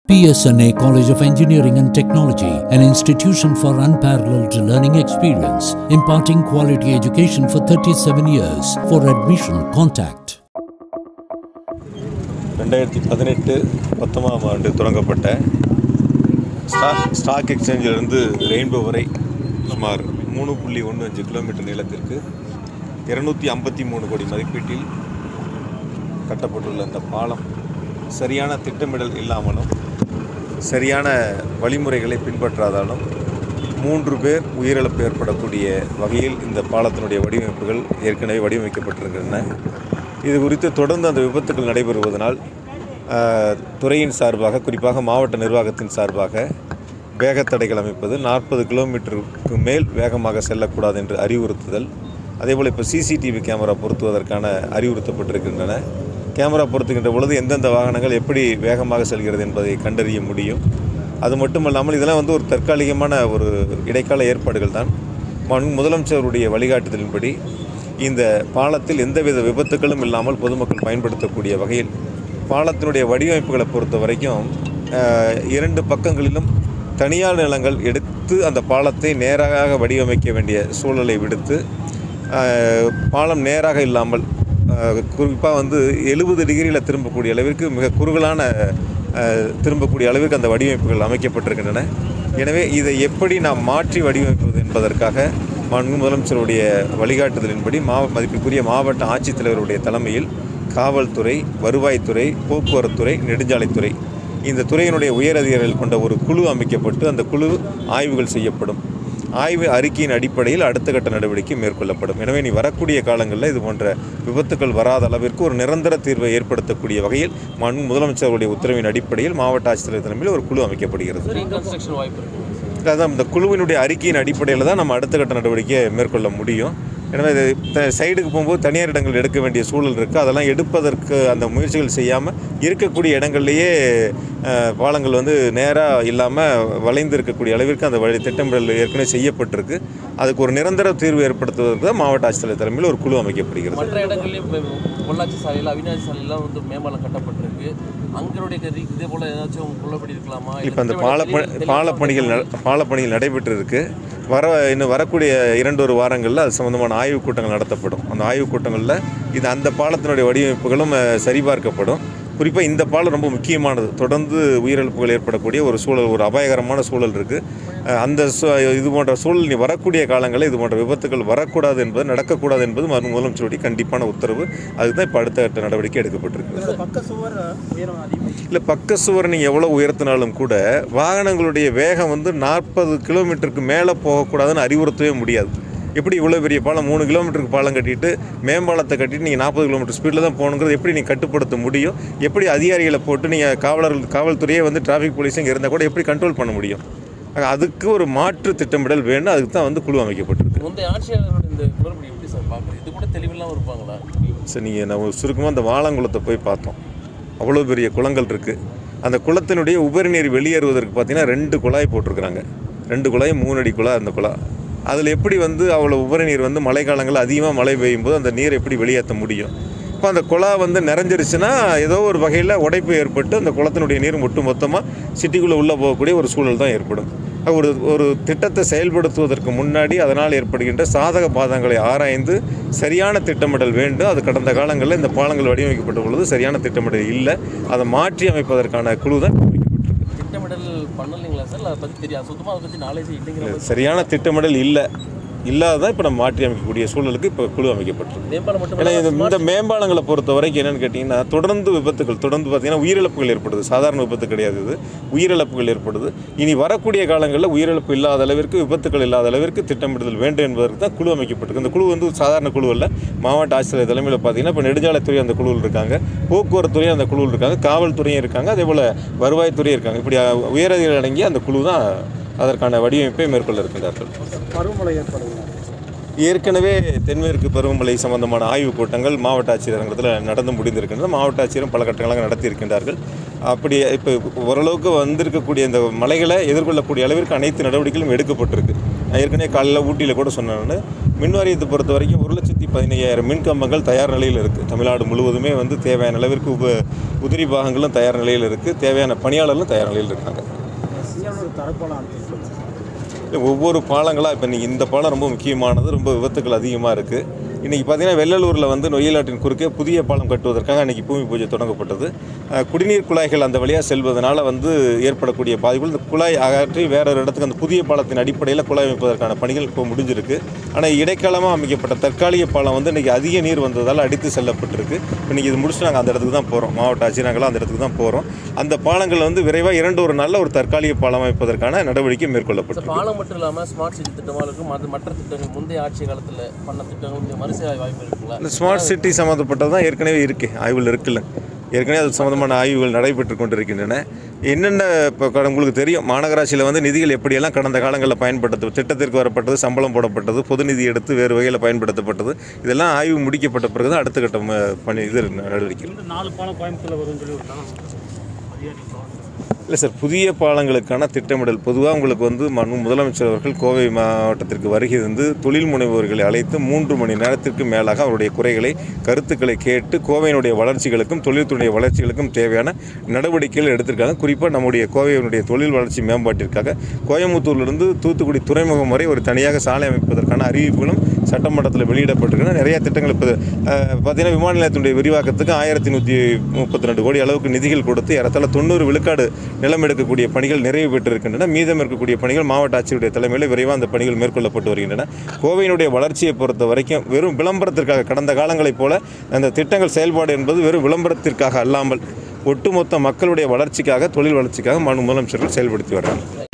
PSNA College of Engineering and Technology, an institution for unparalleled learning experience, imparting quality education for 37 years. For admission, contact ரெண்டாயிரத்தி பதினெட்டு பத்தொன்பதாம் ஆண்டு தொடங்கப்பட்ட stock stock எக்ஸ்சேஞ்சிலிருந்து rainbow வரை சுமார் மூணு புள்ளி ஒன்று அஞ்சு கிலோமீட்டர் நீளத்திற்கு இருநூற்றி ஐம்பத்தி மூணு கோடி மதிப்பீட்டில் கட்டப்பட்டுள்ள அந்த பாலம் சரியான திட்டமிடல் இல்லாமலும் சரியான வழிமுறைகளை பின்பற்றாதாலும் மூன்று பேர் உயிரிழப்பு ஏற்படக்கூடிய வகையில் இந்த பாலத்தினுடைய வடிவமைப்புகள் ஏற்கனவே வடிவமைக்கப்பட்டிருக்கின்றன இது குறித்து தொடர்ந்து அந்த விபத்துகள் நடைபெறுவதனால் ஆஹ், துறையின் சார்பாக குறிப்பாக மாவட்ட நிர்வாகத்தின் சார்பாக வேகத்தடைகள் அமைப்பது நாற்பது கிலோமீட்டருக்கு மேல் வேகமாக செல்லக்கூடாது என்று அறிவுறுத்துதல் அதேபோல் இப்போ சிசிடிவி கேமரா பொருத்துவதற்கான அறிவுறுத்தப்பட்டிருக்கின்றன கேமரா பொருத்துகின்ற பொழுது எந்தெந்த வாகனங்கள் எப்படி வேகமாக செல்கிறது என்பதை கண்டறிய முடியும் அது மட்டுமல்லாமல் இதெல்லாம் வந்து ஒரு தற்காலிகமான ஒரு இடைக்கால ஏற்பாடுகள் தான் மன் முதலமைச்சருடைய வழிகாட்டுதலின்படி இந்த பாலத்தில் எந்தவித விபத்துகளும் இல்லாமல் பொதுமக்கள் பயன்படுத்தக்கூடிய வகையில் பாலத்தினுடைய வடிவமைப்புகளை பொறுத்த வரைக்கும் அஹ், இரண்டு பக்கங்களிலும் தனியார் நிலங்கள் எடுத்து அந்த பாலத்தை நேராக வடிவமைக்க வேண்டிய சூழலை விடுத்து அஹ், பாலம் நேராக இல்லாமல் குறிப்பாக வந்து எழுபது டிகிரியில் திரும்பக்கூடிய அளவிற்கு மிக குறுகலான அஹ், திரும்பக்கூடிய அளவிற்கு அந்த வடிவமைப்புகள் அமைக்கப்பட்டிருக்கின்றன எனவே இதை எப்படி நாம் மாற்றி வடிவமைப்பது என்பதற்காக மாண்பு முதலமைச்சருடைய வழிகாட்டுதலின்படி மா மதிப்புக்குரிய மாவட்ட ஆட்சித்தலைவருடைய தலைமையில் காவல்துறை வருவாய்த்துறை போக்குவரத்துறை நெடுஞ்சாலைத்துறை இந்த துறையினுடைய உயர் அதிகாரிகள் கொண்ட ஒரு குழு அமைக்கப்பட்டு அந்த குழு ஆய்வுகள் செய்யப்படும் ஆய்வு அறிக்கையின் அடிப்படையில் அடுத்த கட்ட நடவடிக்கை மேற்கொள்ளப்படும் எனவே நீ வரக்கூடிய காலங்களில் இது போன்ற விபத்துக்கள் வராத அளவிற்கு ஒரு நிரந்தர தீர்வை ஏற்படுத்தக்கூடிய வகையில் மண் முதலமைச்சருடைய உத்தரவின் அடிப்படையில் மாவட்ட ஆட்சித்தலைவர் தலைமையில் ஒரு குழு அமைக்கப்படுகிறது ரீகன்ஸ்ட்ரக்ஷன் வாய்ப்பு இருக்கு அதான் இந்த குழுவினுடைய அறிக்கையின் அடிப்படையில் தான் நம்ம அடுத்த கட்ட நடவடிக்கையை மேற்கொள்ள முடியும் எனவே இது த- சைடுக்கு போகும்போது தனியார் இடங்கள் எடுக்க வேண்டிய சூழல் இருக்குது அதெல்லாம் எடுப்பதற்கு அந்த முயற்சிகள் செய்யாமல் இருக்கக்கூடிய இடங்கள்லேயே அஹ், பாலங்கள் வந்து நேராக இல்லாமல் வளைந்து இருக்கக்கூடிய அளவிற்கு அந்த வழி திட்டமிடல் ஏற்கனவே செய்யப்பட்டிருக்கு அதுக்கு ஒரு நிரந்தர தீர்வு ஏற்படுத்துவதற்கு தான் மாவட்ட ஆட்சித்தலைவர் தலைமையில் ஒரு குழு அமைக்கப்படுகிறது மற்ற இடங்கள்லையும் இப்போ பொள்ளாச்சி சாலையில் அவினாசி சாலையெல்லாம் வந்து மேம்பாலம் கட்டப்பட்டிருக்கு அங்களுடைய கரி இதே போல் ஏதாச்சும் குள்ளப்படி இருக்கலாமா இல்ல இப்போ அந்த திட்டமிடல் பால தெளிவா- தெளிவா பாலப்பணிகள் நட- பாலப்பணிகள் நடைபெற்று இருக்கு வர இன்னும் வரக்கூடிய இரண்டு ஒரு வாரங்களில் அது சம்பந்தமான ஆய்வுக் கூட்டங்கள் நடத்தப்படும் அந்த ஆய்வுக் கூட்டங்களில் இது அந்த பாலத்தினுடைய வடிவமைப்புகளும் அஹ், சரிபார்க்கப்படும் குறிப்பாக இந்த பாலம் ரொம்ப முக்கியமானது தொடர்ந்து உயிரிழப்புகள் ஏற்படக்கூடிய ஒரு சூழல் ஒரு அபாயகரமான சூழல் இருக்குது அந்த சூ- இது போன்ற சூழல் நீ வரக்கூடிய காலங்களில் இது போன்ற விபத்துகள் வரக்கூடாது என்பது நடக்கக்கூடாது என்பது மறு முதலமைச்சருடைய கண்டிப்பான உத்தரவு அதுக்கு தான் இப்போ அடுத்த கட்ட நடவடிக்கை எடுக்கப்பட்டிருக்கு பக்க சுவர் உயரம் அதிகம் இல்லை பக்க சுவர் நீங்கள் எவ்வளோ உயர்த்தினாலும் கூட வாகனங்களுடைய வேகம் வந்து நாற்பது கிலோமீட்டருக்கு மேலே போகக்கூடாதுன்னு அறிவுறுத்தவே முடியாது எப்படி இவ்வளோ பெரிய பாலம் மூணு கிலோமீட்டருக்கு பாலம் கட்டிட்டு மேம்பாலத்தை கட்டிட்டு நீங்கள் நாற்பது கிலோமீட்டர் ஸ்பீடில் தான் போகணுங்கிறது எப்படி நீங்கள் கட்டுப்படுத்த முடியும் எப்படி அதிகாரிகளை போட்டு நீங்கள் காவலர்கள் காவல்துறையே வந்து டிராஃபிக் போலீஸ் இங்கே இருந்தால் கூட எப்படி கண்ட்ரோல் பண்ண முடியும் ஆக அதுக்கு ஒரு மாற்று திட்டமிடல் வேணும் அதுக்கு தான் வந்து குழு அமைக்கப்பட்டிருக்கு முந்தைய ஆட்சியாளரோட இந்த குளறுபடி எப்படி சார் பார்க்குறது இது கூட தெளிவில்லாமல் இருப்பாங்களா சரி நீங்கள் நம்ம சுருக்கமாக அந்த வாழங்குளத்தை போய் பார்த்தோம் அவ்வளோ பெரிய குளங்கள் இருக்குது அந்த குளத்தினுடைய உபரி நீர் வெளியேறுவதற்கு பார்த்தீங்கன்னா ரெண்டு குழாய் போட்டிருக்கிறாங்க ரெண்டு குழாய் மூணு அடி குழாய் அந்த குழாய் அதில் எப்படி வந்து அவ்வளோ உபரி நீர் வந்து மழை காலங்களில் அதிகமாக மழை பெய்யும் போது அந்த நீரை எப்படி வெளியேற்ற முடியும் இப்போ அந்த குழா வந்து நிறைஞ்சிருச்சுன்னா ஏதோ ஒரு வகையில் உடைப்பு ஏற்பட்டு அந்த குளத்தினுடைய நீர் ஒட்டு மொத்தமாக சிட்டிக்குள்ளே உள்ளே போகக்கூடிய ஒரு சூழல் தான் ஏற்படும் ஒரு ஒரு திட்டத்தை செயல்படுத்துவதற்கு முன்னாடி அதனால் ஏற்படுகின்ற சாதக பாதங்களை ஆராய்ந்து சரியான திட்டமிடல் வேண்டும் அது கடந்த காலங்களில் இந்த பாலங்கள் வடிவமைக்கப்பட்ட பொழுது சரியான திட்டமிடல் இல்லை அதை மாற்றி அமைப்பதற்கான குழு தான் அமைக்கப்பட்டிருக்கு திட்டமிடல் பண்ணலைங்களா சார் இல்லை அதை பற்றி தெரியாது சுத்தமாக அதை பற்றி நாலேஜ் இல்லைங்கிற மாதிரி சரியான திட்டமிடல் இல்லை இல்லாததான் இப்போ நம்ம மாற்றி அமைக்கக்கூடிய சூழலுக்கு இப்போ குழு அமைக்கப்பட்டிருக்கு மேம்பாலம் மட்டும் ஏன்னா இல்லாம இந்த இந்த மேம்பாலங்களை பொறுத்த வரைக்கும் என்னன்னு கேட்டிங்கன்னா தொடர்ந்து விபத்துகள் தொடர்ந்து பார்த்தீங்கன்னா உயிரிழப்புகள் ஏற்படுது சாதாரண விபத்து கிடையாது இது உயிரிழப்புகள் ஏற்படுது இனி வரக்கூடிய காலங்களில் உயிரிழப்பு இல்லாத அளவிற்கு விபத்துகள் இல்லாத அளவிற்கு திட்டமிடுதல் வேண்டும் என்பதற்கு தான் குழு அமைக்கப்பட்டிருக்கு இந்த குழு வந்து சாதாரண குழு அல்ல மாவட்ட ஆட்சித்தலைவர் தலைமையில் பார்த்தீங்கன்னா இப்போ நெடுஞ்சாலைத்துறை அந்த குழுவில் இருக்காங்க போக்குவரத்துறையும் அந்த குழுவில் இருக்காங்க காவல்துறையும் இருக்காங்க அதே போல் வருவாய்த்துறையும் இருக்காங்க இப்படி அஹ், உயரதிகாரிகள் அடங்கிய அந்த குழு தான் அதற்கான வடிவமைப்பை மேற்கொள்ள இருக்கின்றார்கள் பருவமழை ஏற்படுங்க ஏற்கனவே தென்மேற்கு பருவமழை சம்பந்தமான ஆய்வுக் கூட்டங்கள் மாவட்ட ஆட்சியர் அரங்கத்தில் நடந்து முடிந்திருக்கின்றன மாவட்ட ஆட்சியரும் பல கட்டங்களாக நடத்தியிருக்கின்றார்கள் அப்படி இப்போ ஓரளவுக்கு வந்திருக்கக்கூடிய இந்த மலைகளை எதிர்கொள்ளக்கூடிய அளவிற்கு அனைத்து நடவடிக்கைகளும் எடுக்கப்பட்டிருக்கு நான் ஏற்கனவே காலையில் ஊட்டியில் கூட சொன்னேன் மின் வாரியத்தை பொறுத்த வரைக்கும் ஒரு லட்சத்தி பதினையாயிரம் மின் கம்பங்கள் தயார் நிலையில் இருக்குது தமிழ்நாடு முழுவதுமே வந்து தேவையான அளவிற்கு உப உதிரி பாகங்களும் தயார் நிலையில் இருக்குது தேவையான பணியாளர்களும் தயார் நிலையில் இருக்காங்க ஒரு தரப்பாளம் அனுப்பிச்சு இல்ல, ஒவ்வொரு பாலங்களாக இப்போ நீங்கள் இந்த பாலம் ரொம்ப முக்கியமானது ரொம்ப விபத்துக்கள் அதிகமாக இருக்குது இன்றைக்கி பார்த்தீங்கன்னா வெள்ளலூரில் வந்து நொய்யலாற்றின் குறுக்கே புதிய பாலம் கட்டுவதற்காக அன்றைக்கி பூமி பூஜை தொடங்கப்பட்டது அஹ், குடிநீர் குழாய்கள் அந்த வழியாக செல்வதனால வந்து ஏற்படக்கூடிய பாதிப்புகள் இந்த குழாய் அகற்றி வேற ஒரு இடத்துக்கு அந்த புதிய பாலத்தின் அடிப்படையில் குழாய் அமைப்பதற்கான பணிகள் இப்போ முடிஞ்சிருக்கு ஆனால் இடைக்காலமாக அமைக்கப்பட்ட தற்காலிக பாலம் வந்து இன்றைக்கி அதிக நீர் வந்ததால் அடித்து செல்லப்பட்டிருக்கு இன்றைக்கி இது முடிச்சுட்டு நாங்கள் அந்த இடத்துக்கு தான் போகிறோம் மாவட்ட ஆட்சியர் நாங்களாம் அந்த இடத்துக்கு தான் போகிறோம் அந்த பாலங்கள் வந்து விரைவாக இரண்டு ஒரு நல்ல ஒரு தற்காலிக பாலம் அமைப்பதற்கான நடவடிக்கை மேற்கொள்ளப்பட்டிருக்கு சார் பாலம் மட்டும் இல்லாமல் ஸ்மார்ட் சிட்டி திட்டமாக இருக்கும் மற்ற மற்ற திட்டங்கள் முந்தைய ஆட்சி காலத்தில் பண்ண திட்டங்கள் இந்த மறுசீர வாய்ப்பு இருக்குங்களா இந்த ஸ்மார்ட் சிட்டி சம்மந்தப்பட்டது தான் ஏற்கனவே இருக்கு ஆய்வில் இருக்குல்ல ஏற்கனவே அது சம்மந்தமான ஆய்வுகள் நடைபெற்று கொண்டிருக்கின்றன என்னென்ன இப்போ க- உங்களுக்கு தெரியும் மாநகராட்சியில் வந்து நிதிகள் எப்படியெல்லாம் கடந்த காலங்களில் பயன்படுத்த திட்டத்திற்கு வரப்பட்டது சம்பளம் போடப்பட்டது பொது நிதி எடுத்து வேறு வகையில் பயன்படுத்தப்பட்டது இதெல்லாம் ஆய்வு முடிக்கப்பட்ட பிறகு தான் அடுத்த கட்ட ம- பணி இது நடவடிக்கை இந்த நாலு பாலம் கோயம்புத்தூர்ல வரும்னு சொல்லி விட்டாங்க இல்லை சார் புதிய பாலங்களுக்கான திட்டமிடல் பொதுவாக உங்களுக்கு வந்து மனு முதலமைச்சர் அவர்கள் கோவை மாவட்டத்திற்கு வருகை வந்து தொழில் முனைவோர்களை அழைத்து மூன்று மணி நேரத்திற்கு மேலாக அவருடைய குறைகளை கருத்துக்களை கேட்டு கோவையினுடைய வளர்ச்சிகளுக்கும் தொழில்துறை வளர்ச்சிகளுக்கும் தேவையான நடவடிக்கைகள் எடுத்திருக்காங்க குறிப்பாக நம்முடைய கோவையினுடைய தொழில் வளர்ச்சி மேம்பாட்டிற்காக கோயம்புத்தூர்லேருந்து தூத்துக்குடி துறைமுகம் வரை ஒரு தனியாக சாலை அமைப்பதற்கான அறிவிப்புகளும் சட்டமன்றத்தில் வெளியிடப்பட்டிருக்கின்றன நிறைய திட்டங்கள் இப்போ அஹ், பார்த்தீங்கன்னா விமான நிலையத்தினுடைய விரிவாக்கத்துக்கு ஆயிரத்தி நூற்றி முப்பத்தி ரெண்டு கோடி அளவுக்கு நிதிகள் கொடுத்து ஏறத்தாழ தொண்ணூறு விழுக்காடு நிலம் எடுக்கக்கூடிய பணிகள் நிறைவு பெற்றிருக்கின்றன மீதம் இருக்கக்கூடிய பணிகள் மாவட்ட ஆட்சியருடைய தலைமையில் விரைவாக அந்த பணிகள் மேற்கொள்ளப்பட்டு வருகின்றன கோவையினுடைய வளர்ச்சியை பொறுத்த வரைக்கும் வெறும் விளம்பரத்திற்காக கடந்த காலங்களைப் போல அந்த திட்டங்கள் செயல்பாடு என்பது வெறும் விளம்பரத்திற்காக அல்லாமல் ஒட்டுமொத்த மக்களுடைய வளர்ச்சிக்காக தொழில் வளர்ச்சிக்காக மாநில முதலமைச்சர்கள் செயல்படுத்தி வர்றாங்க